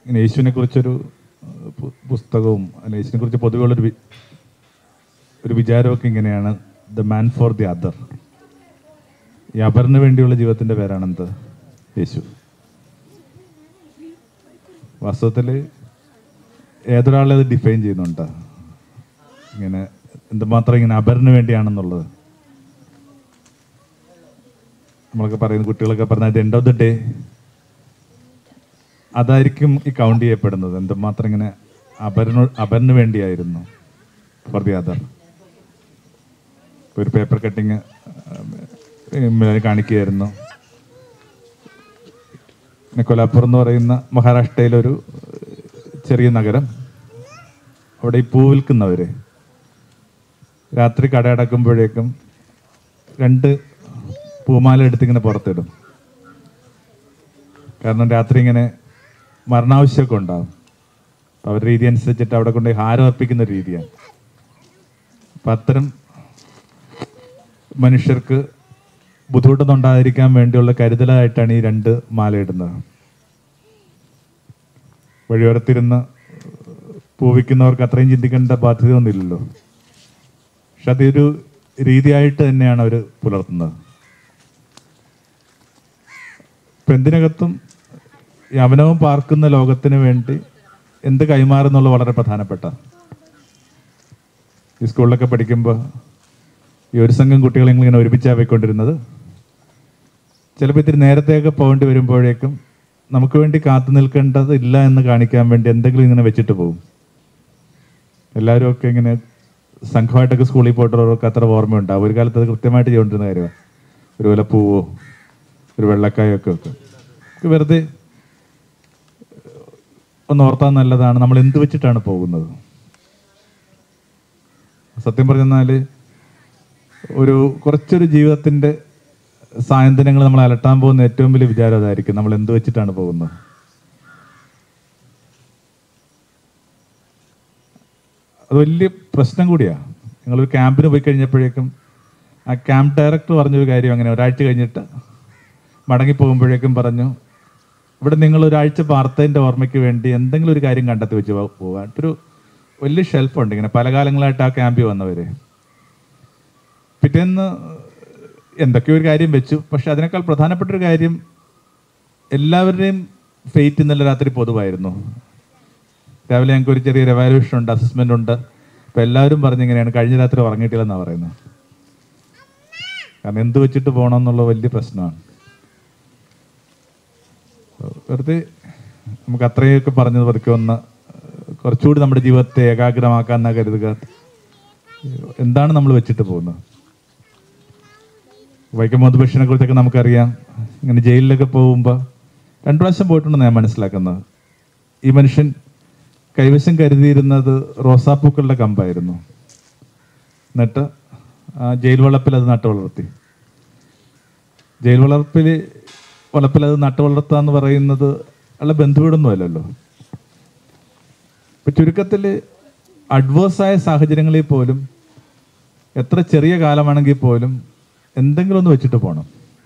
ഇങ്ങനെ യേശുവിനെ കുറിച്ചൊരു ഏഹ്, പു- പുസ്തകവും അല്ല യേശുവിനെ കുറിച്ച് പൊതുവെയുള്ളൊരു വി- ഒരു വിചാരമൊക്കെ ഇങ്ങനെയാണ് the man for the other ഈ അപറിന് വേണ്ടിയുള്ള ജീവിതത്തിന്റെ പേരാണെന്ത് യേശു വാസ്തവത്തിൽ ഏതൊരാളെ അത് ഡിഫൈൻ ചെയ്യുന്നുണ്ട് ഇങ്ങനെ എന്തുമാത്രം ഇങ്ങനെ അപറിന് വേണ്ടിയാണെന്നുള്ളത് നമ്മളൊക്കെ പറയുന്ന കുട്ടികളൊക്കെ പറഞ്ഞ എൻഡ് ഓഫ് ദ ഡേ അതായിരിക്കും ഈ കൗണ്ട് ചെയ്യപ്പെടുന്നത് എന്തുമാത്രം ഇങ്ങനെ അപരന് അപരന് വേണ്ടിയായിരുന്നു ഫോർ ദി അതർ ഒരു പേപ്പർ കട്ടിങ് കാണിക്കുകയായിരുന്നു പിന്നെ കൊലാപ്പൂർ എന്ന് പറയുന്ന മഹാരാഷ്ട്രയിലൊരു ചെറിയ നഗരം അവിടെ ഈ പൂ വിൽക്കുന്നവര് രാത്രി കട അടക്കുമ്പോഴേക്കും രണ്ട് പൂമാല എടുത്തിങ്ങനെ പുറത്തിടും കാരണം രാത്രി ഇങ്ങനെ മരണാവശ്യമൊക്കെ ഉണ്ടാവും അപ്പൊ അവരുടെ രീതി അനുസരിച്ചിട്ട് അവിടെ കൊണ്ട് ഹാരം അർപ്പിക്കുന്ന ഒരു രീതിയാണ് അപ്പം അത്തരം മനുഷ്യർക്ക് ബുദ്ധിമുട്ടൊന്നും ഉണ്ടാകാതിരിക്കാൻ വേണ്ടിയുള്ള കരുതലായിട്ടാണ് ഈ രണ്ട് മാല ഇടുന്നത് വഴിയോരത്തിരുന്ന് പൂവിക്കുന്നവർക്ക് അത്രയും ചിന്തിക്കേണ്ട ബാധ്യതയൊന്നുമില്ലല്ലോ പക്ഷെ അതൊരു രീതിയായിട്ട് തന്നെയാണ് അവർ പുലർത്തുന്നത് ഇപ്പം എന്തിനകത്തും ഈ അവനവൻ പാർക്കുന്ന ലോകത്തിന് വേണ്ടി എന്ത് കൈമാറുന്നുള്ള വളരെ പ്രധാനപ്പെട്ട ഈ സ്കൂളിലൊക്കെ പഠിക്കുമ്പോൾ ഈ ഒരു സംഘം കുട്ടികളെ ഇങ്ങനെ ഒരുമിച്ചാണ് പോയിക്കൊണ്ടിരുന്നത് ചിലപ്പോൾ ഇത്തിരി നേരത്തെയൊക്കെ പോകേണ്ടി വരുമ്പോഴേക്കും നമുക്ക് വേണ്ടി കാത്തു നിൽക്കേണ്ടത് ഇല്ല എന്ന് കാണിക്കാൻ വേണ്ടി എന്തെങ്കിലും ഇങ്ങനെ വെച്ചിട്ട് പോകും എല്ലാവരും ഒക്കെ ഇങ്ങനെ സംഘമായിട്ടൊക്കെ സ്കൂളിൽ പോയിട്ടുള്ളവർക്ക് അത്ര ഓർമ്മയുണ്ടാവും ഒരു കാലത്ത് അത് കൃത്യമായിട്ട് ചെയ്തുകൊണ്ടിരുന്ന കാര്യമാണ് ഒരു വില പൂവോ ഒരു വെള്ളക്കായോ ഒക്കെ വെക്കും ഒക്കെ വെറുതെ ഒന്ന് ഓർത്താൻ നല്ലതാണ് നമ്മൾ എന്ത് വെച്ചിട്ടാണ് പോകുന്നത് സത്യം പറഞ്ഞാൽ ഒരു കുറച്ചൊരു ജീവിതത്തിന്റെ സായന്തനങ്ങൾ നമ്മൾ അലട്ടാൻ പോകുന്ന ഏറ്റവും വലിയ വിചാരം അതായിരിക്കും നമ്മൾ എന്ത് വെച്ചിട്ടാണ് പോകുന്നത് അത് വലിയ പ്രശ്നം കൂടിയാണ് നിങ്ങളൊരു ക്യാമ്പിന് പോയി കഴിഞ്ഞപ്പോഴേക്കും ആ ക്യാമ്പ് ഡയറക്ടർ പറഞ്ഞൊരു കാര്യം അങ്ങനെ ഒരാഴ്ച കഴിഞ്ഞിട്ട് മടങ്ങി പോകുമ്പോഴേക്കും പറഞ്ഞു ഇവിടെ നിങ്ങൾ ഒരാഴ്ച വാർത്തേൻ്റെ ഓർമ്മയ്ക്ക് വേണ്ടി എന്തെങ്കിലും ഒരു കാര്യം കണ്ടെത്തി വെച്ച് പോ- പോകാൻ ഒരു വലിയ ഷെൽഫുണ്ട് ഇങ്ങനെ പല കാലങ്ങളായിട്ട് ആ ക്യാമ്പിൽ വന്നവര് പിറ്റേന്ന് എന്തൊക്കെയോ ഒരു കാര്യം വെച്ചു പക്ഷെ അതിനേക്കാൾ പ്രധാനപ്പെട്ട ഒരു കാര്യം എല്ലാവരുടെയും ഫെയ്റ്റ് ഇന്നലെ രാത്രി പൊതുവായിരുന്നു രാവിലെ ഞങ്ങൾക്ക് ഒരു ചെറിയ എവാലുവേഷൻ ഉണ്ട് അസസ്മെന്റ് ഉണ്ട് അപ്പൊ എല്ലാവരും പറഞ്ഞിങ്ങനെയാണ് കഴിഞ്ഞ രാത്രി ഉറങ്ങിയിട്ടില്ലെന്നാണ് പറയുന്നത് കാരണം എന്ത് വെച്ചിട്ട് പോകണം എന്നുള്ള വലിയ പ്രശ്നമാണ് വെറുതെ നമുക്ക് അത്രയൊക്കെ പറഞ്ഞത് പതുക്കെ ഒന്ന് കുറച്ചുകൂടി നമ്മുടെ ജീവിതത്തെ ഏകാഗ്രമാക്കാന്നാ കരുതുക എന്താണ് നമ്മൾ വെച്ചിട്ട് പോകുന്നത് വൈക്കം മുഹമ്മദ് ബഷീറിനെ കുറിച്ചൊക്കെ നമുക്കറിയാം ഇങ്ങനെ ജയിലിലൊക്കെ പോകുമ്പോൾ രണ്ടു പ്രാവശ്യം പോയിട്ടുണ്ടെന്ന് ഞാൻ മനസ്സിലാക്കുന്നത് ഈ മനുഷ്യൻ കൈവശം കരുതിയിരുന്നത് റോസാപ്പൂക്കളുടെ കമ്പായിരുന്നു എന്നിട്ട് ആ ജയിൽ വളപ്പിൽ അത് നട്ടു വളർത്തി ജയിൽ വളർപ്പിൽ വളപ്പിൽ അത് നട്ടു വളർത്തുക എന്ന് പറയുന്നത് ഉള്ള ബന്ധുവീടൊന്നും അല്ലല്ലോ ഇപ്പൊ ചുരുക്കത്തിൽ അഡ്വേഴ്സായ സാഹചര്യങ്ങളിൽ പോലും എത്ര ചെറിയ കാലമാണെങ്കിൽ പോലും എന്തെങ്കിലും ഒന്ന് വെച്ചിട്ട് പോകണം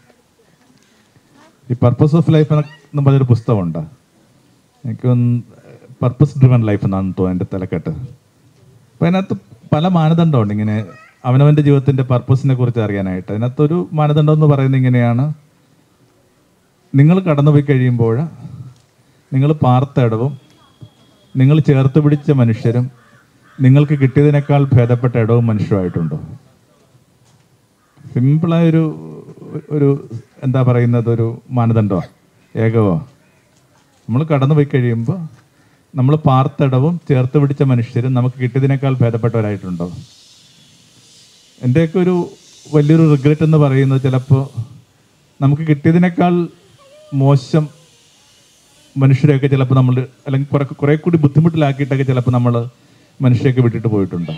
ഈ പർപ്പസ് ഓഫ് ലൈഫ് എന്ന് പറഞ്ഞൊരു പുസ്തകമുണ്ട് എനിക്ക് പർപ്പസ് ഡ്രിവൺ ലൈഫ് എന്നാണ് തോന്നുന്നു എൻ്റെ തലക്കെട്ട് അപ്പം അതിനകത്ത് പല മാനദണ്ഡമുണ്ട് ഇങ്ങനെ അവനവൻ്റെ ജീവിതത്തിൻ്റെ പർപ്പസിനെ കുറിച്ച് അറിയാനായിട്ട് അതിനകത്തൊരു മാനദണ്ഡം എന്ന് പറയുന്നത് ഇങ്ങനെയാണ് നിങ്ങൾ കടന്നുപോയി കഴിയുമ്പോൾ നിങ്ങൾ പാർത്ത നിങ്ങൾ ചേർത്ത് പിടിച്ച മനുഷ്യരും നിങ്ങൾക്ക് കിട്ടിയതിനേക്കാൾ ഭേദപ്പെട്ട ഇടവും മനുഷ്യരുമായിട്ടുണ്ടോ സിമ്പിളായൊരു ഒരു എന്താ പറയുന്നത് ഒരു മാനദണ്ഡമോ ഏകവോ നമ്മൾ കടന്നുപോയി കഴിയുമ്പോൾ നമ്മൾ പാർത്തിടവും ചേർത്ത് പിടിച്ച മനുഷ്യരും നമുക്ക് കിട്ടിയതിനേക്കാൾ ഭേദപ്പെട്ടവരായിട്ടുണ്ടോ എൻ്റെയൊക്കെ ഒരു വലിയൊരു റിഗ്രറ്റ് എന്ന് പറയുന്നത് ചിലപ്പോൾ നമുക്ക് കിട്ടിയതിനേക്കാൾ മോശം മനുഷ്യരെയൊക്കെ ചിലപ്പോൾ നമ്മൾ അല്ലെങ്കിൽ കുറെ കുറെ കൂടി ബുദ്ധിമുട്ടിലാക്കിയിട്ടൊക്കെ ചിലപ്പോൾ നമ്മൾ മനുഷ്യരെയൊക്കെ വിട്ടിട്ട് പോയിട്ടുണ്ട്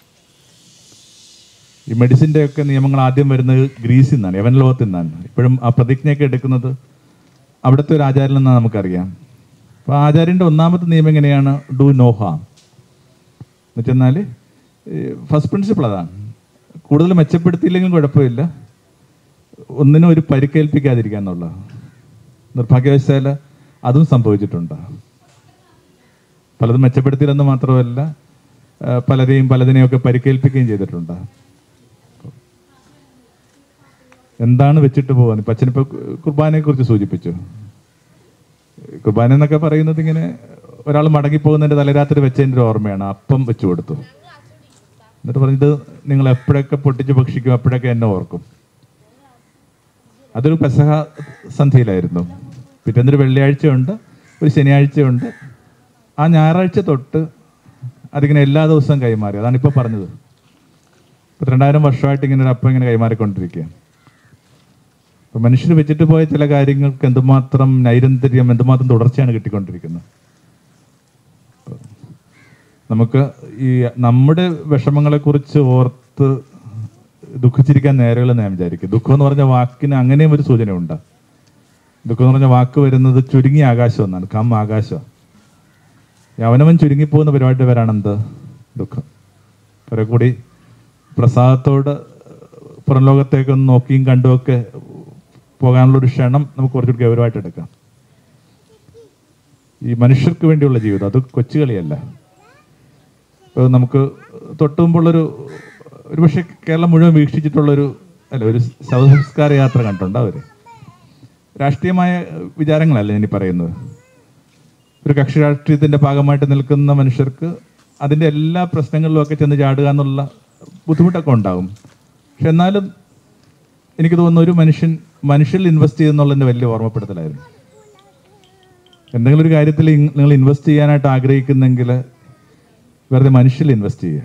ഈ മെഡിസിൻ്റെ ഒക്കെ നിയമങ്ങൾ ആദ്യം വരുന്നത് ഗ്രീസിൽ നിന്നാണ് യവൻ ലോകത്തിൽ നിന്നാണ് ഇപ്പോഴും ആ പ്രതിജ്ഞയൊക്കെ എടുക്കുന്നത് അവിടുത്തെ ഒരു ആചാര്യൻ എന്നാണ് നമുക്കറിയാം അപ്പോൾ ആചാര്യൻ്റെ ഒന്നാമത്തെ നിയമം എങ്ങനെയാണ് ഡു നോ ഹാം എന്നുവെച്ചെന്നാൽ ഫസ്റ്റ് പ്രിൻസിപ്പിൾ അതാണ് കൂടുതൽ മെച്ചപ്പെടുത്തിയില്ലെങ്കിലും കുഴപ്പമില്ല ഒന്നിനും ഒരു പരിക്കേൽപ്പിക്കാതിരിക്കുക എന്നുള്ള നിർഭാഗ്യവശാൽ അതും സംഭവിച്ചിട്ടുണ്ട് പലതും മെച്ചപ്പെടുത്തിയില്ലെന്ന് മാത്രമല്ല ആ, പലരെയും പലതിനെയൊക്കെ പരിക്കേൽപ്പിക്കുകയും ചെയ്തിട്ടുണ്ട് എന്താണ് വെച്ചിട്ട് പോകാൻ ഇപ്പം അച്ഛനിപ്പോൾ കുർബാനയെ കുറിച്ച് സൂചിപ്പിച്ചു കുർബാന എന്നൊക്കെ പറയുന്നത് ഇങ്ങനെ ഒരാൾ മടങ്ങിപ്പോകുന്നതിൻ്റെ തലരാത്രി വെച്ചതിൻ്റെ ഒരു ഓർമ്മയാണ് അപ്പം വെച്ചു കൊടുത്തു എന്നിട്ട് പറഞ്ഞത് നിങ്ങൾ എപ്പോഴൊക്കെ പൊട്ടിച്ച് ഭക്ഷിക്കും അപ്പോഴൊക്കെ എന്നെ ഓർക്കും അതൊരു പെസഹ സന്ധ്യയിലായിരുന്നു പിറ്റേന്നൊരു വെള്ളിയാഴ്ചയുണ്ട് ഒരു ശനിയാഴ്ചയുണ്ട് ആ ഞായറാഴ്ച തൊട്ട് അതിങ്ങനെ എല്ലാ ദിവസവും കൈമാറി അതാണ് ഇപ്പോൾ പറഞ്ഞത് ഇപ്പം രണ്ടായിരം വർഷമായിട്ട് ഇങ്ങനെ ഒരു അപ്പം ഇങ്ങനെ കൈമാറിക്കൊണ്ടിരിക്കുകയാണ് അപ്പം മനുഷ്യർ വെച്ചിട്ട് പോയ ചില കാര്യങ്ങൾക്ക് എന്തുമാത്രം നൈരന്തര്യം എന്തുമാത്രം തുടർച്ചയാണ് കിട്ടിക്കൊണ്ടിരിക്കുന്നത് നമുക്ക് ഈ നമ്മുടെ വിഷമങ്ങളെക്കുറിച്ച് ഓർത്ത് ദുഃഖിച്ചിരിക്കാൻ നേരെയുള്ള ഞാൻ വിചാരിക്കും ദുഃഖം എന്ന് പറഞ്ഞ വാക്കിന് അങ്ങനെയും ഒരു സൂചനയുണ്ട് ദുഃഖം എന്ന് പറഞ്ഞ വാക്ക് വരുന്നത് ചുരുങ്ങിയ ആകാശം എന്നാണ് കം ആകാശം ഈ അവനവൻ ചുരുങ്ങിപ്പോകുന്ന പരിപാടിയുടെ പേരാണ് എന്ത് ദുഃഖം കുറെ കൂടി പ്രസാദത്തോട് പുറം ലോകത്തേക്കൊന്ന് നോക്കിയും കണ്ടുമൊക്കെ പോകാനുള്ള ഒരു ക്ഷണം നമുക്ക് കുറച്ചുകൂടി ഗൗരവമായിട്ട് എടുക്കാം ഈ മനുഷ്യർക്ക് വേണ്ടിയുള്ള ജീവിതം അത് കൊച്ചുകളിയല്ല ഇപ്പോൾ നമുക്ക് തൊട്ടുമുമ്പുള്ളൊരു ഒരു പക്ഷേ കേരളം മുഴുവൻ വീക്ഷിച്ചിട്ടുള്ളൊരു അല്ല ഒരു ശവസംസ്കാര യാത്ര കണ്ടിട്ടുണ്ട് അവർ രാഷ്ട്രീയമായ വിചാരങ്ങളല്ല ഞാൻ ഈ പറയുന്നത് ഒരു കക്ഷി രാഷ്ട്രീയത്തിന്റെ ഭാഗമായിട്ട് നിൽക്കുന്ന മനുഷ്യർക്ക് അതിന്റെ എല്ലാ പ്രശ്നങ്ങളിലും ഒക്കെ ചെന്ന് ചാടുക എന്നുള്ള ബുദ്ധിമുട്ടൊക്കെ ഉണ്ടാകും പക്ഷെ എന്നാലും എനിക്ക് തോന്നുന്നു ഒരു മനുഷ്യൻ മനുഷ്യരിൽ ഇൻവെസ്റ്റ് ചെയ്യുന്നുള്ളതിന്റെ വലിയ ഓർമ്മപ്പെടുത്തലായിരുന്നു എന്തെങ്കിലും ഒരു കാര്യത്തിൽ ഇങ് നിങ്ങൾ ഇൻവെസ്റ്റ് ചെയ്യാനായിട്ട് ആഗ്രഹിക്കുന്നെങ്കിൽ വെറുതെ മനുഷ്യരിൽ ഇൻവെസ്റ്റ് ചെയ്യുക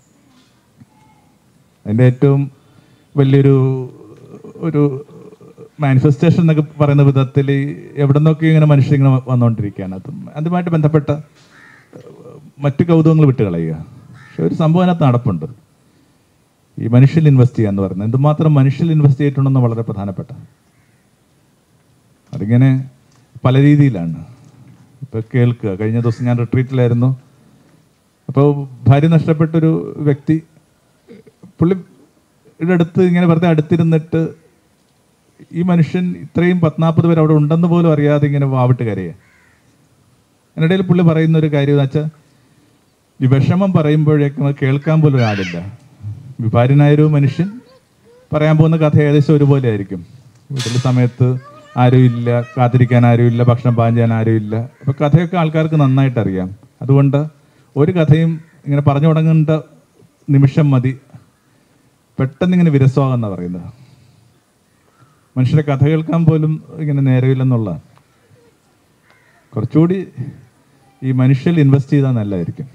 അതിൻ്റെ ഏറ്റവും വലിയൊരു ഒരു മാനിഫെസ്റ്റേഷൻ എന്നൊക്കെ പറയുന്ന വിധത്തിൽ എവിടെ നിന്നൊക്കെ ഇങ്ങനെ മനുഷ്യർ ഇങ്ങനെ വന്നുകൊണ്ടിരിക്കുകയാണ് അത് അതുമായിട്ട് ബന്ധപ്പെട്ട ഏഹ്, മറ്റു കൗതുകങ്ങൾ വിട്ടുകളയുക പക്ഷെ ഒരു സംഭവം അതിനകത്ത് നടപ്പുണ്ട് ഈ മനുഷ്യരിൽ ഇൻവെസ്റ്റ് ചെയ്യുക എന്ന് പറയുന്നത് എന്തുമാത്രം മനുഷ്യരിൽ ഇൻവെസ്റ്റ് ചെയ്തിട്ടുണ്ടെന്ന് വളരെ പ്രധാനപ്പെട്ട അതിങ്ങനെ പല രീതിയിലാണ് ഇപ്പൊ കേൾക്കുക കഴിഞ്ഞ ദിവസം ഞാൻ റിട്രീറ്റിലായിരുന്നു അപ്പോൾ ഭാര്യ നഷ്ടപ്പെട്ടൊരു വ്യക്തി പുള്ളിയുടെ അടുത്ത് ഇങ്ങനെ വെറുതെ അടുത്തിരുന്നിട്ട് ഈ മനുഷ്യൻ ഇത്രയും പത്നാൽപ്പത് പേര് അവിടെ ഉണ്ടെന്ന് പോലും അറിയാതെ ഇങ്ങനെ വാവിട്ട് കരയുക അതിനിടയിൽ പുള്ളി പറയുന്ന ഒരു കാര്യം എന്ന് വെച്ചാൽ ഈ വിഷമം പറയുമ്പോഴേക്കും അത് കേൾക്കാൻ പോലും ആളില്ല വിഭാര്യനായൊരു മനുഷ്യൻ പറയാൻ പോകുന്ന കഥ ഏകദേശം ഒരുപോലെ ആയിരിക്കും വീട്ടിലെ സമയത്ത് ആരുമില്ല കാത്തിരിക്കാൻ ആരുമില്ല ഭക്ഷണം പാകം ചെയ്യാൻ ആരുമില്ല അപ്പൊ കഥയൊക്കെ ആൾക്കാർക്ക് നന്നായിട്ട് അറിയാം അതുകൊണ്ട് ഒരു കഥയും ഇങ്ങനെ പറഞ്ഞു തുടങ്ങേണ്ട നിമിഷം മതി പെട്ടെന്ന് ഇങ്ങനെ വിരസമാകുന്ന പറയുന്നത് മനുഷ്യരെ കഥ കേൾക്കാൻ പോലും ഇങ്ങനെ നേരമില്ലെന്നുള്ള കുറച്ചുകൂടി ഈ മനുഷ്യരിൽ ഇൻവെസ്റ്റ് ചെയ്താൽ നല്ലതായിരിക്കും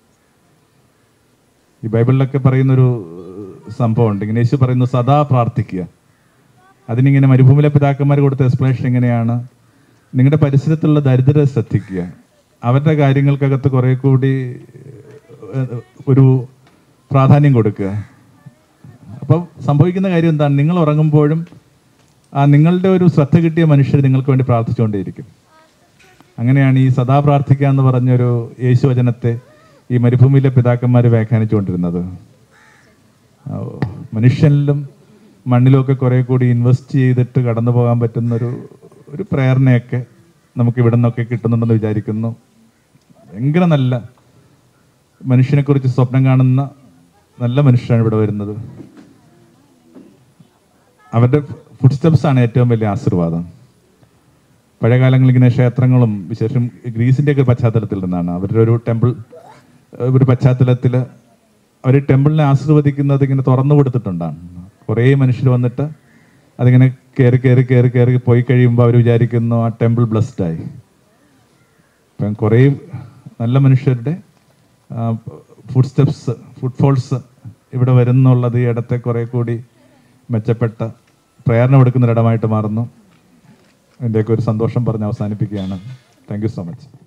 ഈ ബൈബിളിലൊക്കെ പറയുന്നൊരു സംഭവമുണ്ട് ഇങ്ങനെ യേശു പറയുന്നു സദാ പ്രാർത്ഥിക്കുക അതിനിങ്ങനെ മരുഭൂമിയിലെ പിതാക്കന്മാർ കൊടുത്ത എക്സ്പ്ലനേഷൻ എങ്ങനെയാണ് നിങ്ങളുടെ പരിസരത്തുള്ള ദരിദ്രരെ ശ്രദ്ധിക്കുക അവരുടെ കാര്യങ്ങൾക്കകത്ത് കുറെ കൂടി ഏഹ്, ഒരു പ്രാധാന്യം കൊടുക്കുക അപ്പോൾ സംഭവിക്കുന്ന കാര്യം എന്താണ് നിങ്ങൾ ഉറങ്ങുമ്പോഴും ആ നിങ്ങളുടെ ഒരു ശ്രദ്ധ കിട്ടിയ മനുഷ്യർ നിങ്ങൾക്ക് വേണ്ടി പ്രാർത്ഥിച്ചുകൊണ്ടേയിരിക്കും അങ്ങനെയാണ് ഈ സദാ പ്രാർത്ഥിക്കുക എന്ന് പറഞ്ഞൊരു യേശുവചനത്തെ ഈ മരുഭൂമിയിലെ പിതാക്കന്മാർ വ്യാഖ്യാനിച്ചുകൊണ്ടിരുന്നത് ആ, മനുഷ്യനിലും മണ്ണിലുമൊക്കെ കുറെ കൂടി ഇൻവെസ്റ്റ് ചെയ്തിട്ട് കടന്നു പോകാൻ പറ്റുന്ന ഒരു ഒരു പ്രേരണയൊക്കെ നമുക്ക് ഇവിടെ നിന്നൊക്കെ കിട്ടുന്നുണ്ടെന്ന് വിചാരിക്കുന്നു ഭയങ്കര നല്ല മനുഷ്യനെക്കുറിച്ച് സ്വപ്നം കാണുന്ന നല്ല മനുഷ്യരാണ് ഇവിടെ വരുന്നത് അവരുടെ ഫുഡ് സ്റ്റെപ്സ് ആണ് ഏറ്റവും വലിയ ആശീർവാദം പഴയ കാലങ്ങളിൽ ഇങ്ങനെ ക്ഷേത്രങ്ങളും വിശേഷം ഗ്രീസിന്റെ ഒക്കെ പശ്ചാത്തലത്തിൽ നിന്നാണ് അവരുടെ ഒരു ടെമ്പിൾ ഒരു പശ്ചാത്തലത്തിൽ അവർ ടെമ്പിളിനെ ആശീർവദിക്കുന്നത് ഇങ്ങനെ തുറന്നു കൊടുത്തിട്ടുണ്ടാണ് കുറേ മനുഷ്യർ വന്നിട്ട് അതിങ്ങനെ കയറി കയറി കയറി കയറി പോയി കഴിയുമ്പോൾ അവർ വിചാരിക്കുന്നു ആ ടെമ്പിൾ ബ്ലസ്ഡ് ആയി ഇപ്പം കുറേ നല്ല മനുഷ്യരുടെ ഫുഡ് സ്റ്റെപ്സ് ഫുഡ് ഫോൾസ് ഇവിടെ വരുന്നുള്ളത് ഈ ഇടത്തെ കുറെ കൂടി മെച്ചപ്പെട്ട പ്രേരണ കൊടുക്കുന്ന ഒരിടമായിട്ട് മാറുന്നു അതിൻ്റെയൊക്കെ ഒരു സന്തോഷം പറഞ്ഞ് അവസാനിപ്പിക്കുകയാണ് താങ്ക് യു സോ മച്ച്